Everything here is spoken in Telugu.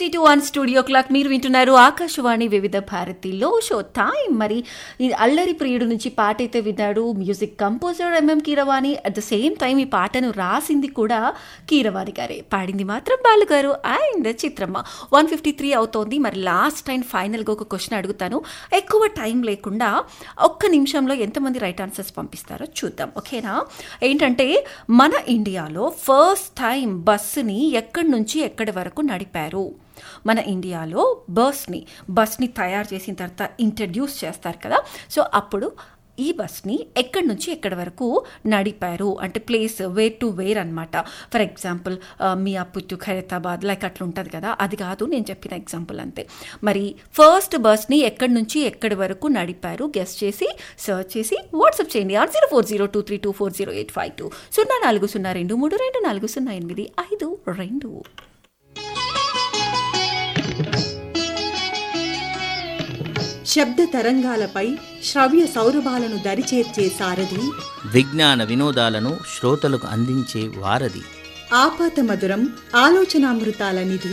fifty two one studio clock మీరు వింటున్నారు ఆకాశవాణి వివిధ భారతిలో షో టైం మరి ఈ అల్లరి ప్రియుడు నుంచి పాట అయితే విన్నాడు music composer M M Keeravani at the same time ఈ పాటను రాసింది కూడా కీరవాణి గారే పాడింది మాత్రం బాలు గారు అండ్ చిత్రమ్మ వన్ ఫిఫ్టీ త్రీ అవుతోంది మరి లాస్ట్ అండ్ ఫైనల్గా ఒక క్వశ్చన్ అడుగుతాను ఎక్కువ టైం లేకుండా ఒక్క నిమిషంలో ఎంతమంది రైట్ ఆన్సర్స్ పంపిస్తారో చూద్దాం ఓకేనా ఏంటంటే మన ఇండియాలో ఫస్ట్ టైం బస్సుని ఎక్కడి నుంచి ఎక్కడి వరకు నడిపారు మన ఇండియాలో బస్ని బస్ని తయారు చేసిన తర్వాత ఇంట్రడ్యూస్ చేస్తారు కదా సో అప్పుడు ఈ బస్ని ఎక్కడి నుంచి ఎక్కడి వరకు నడిపారు అంటే ప్లేస్ వేర్ టు వేర్ అనమాట for example Miyapur to Khairatabad like అట్లా ఉంటుంది కదా అది కాదు నేను చెప్పిన ఎగ్జాంపుల్ అంతే మరి ఫస్ట్ బస్ని ఎక్కడి నుంచి ఎక్కడి వరకు నడిపారు గెస్ట్ చేసి సర్చ్ చేసి వాట్సాప్ చేయండి or zero four zero two three two four zero eight five two సున్నా నాలుగు సున్నా రెండు మూడు రెండు నాలుగు సున్నా ఎనిమిది ఐదు రెండు శబ్ద తరంగాలపై శ్రవ్య సౌరభాలను దరిచేర్చే సారథి విజ్ఞాన వినోదాలను శ్రోతలకు అందించే వారధి ఆపాత మధురం ఆలోచనామృతాల నిధి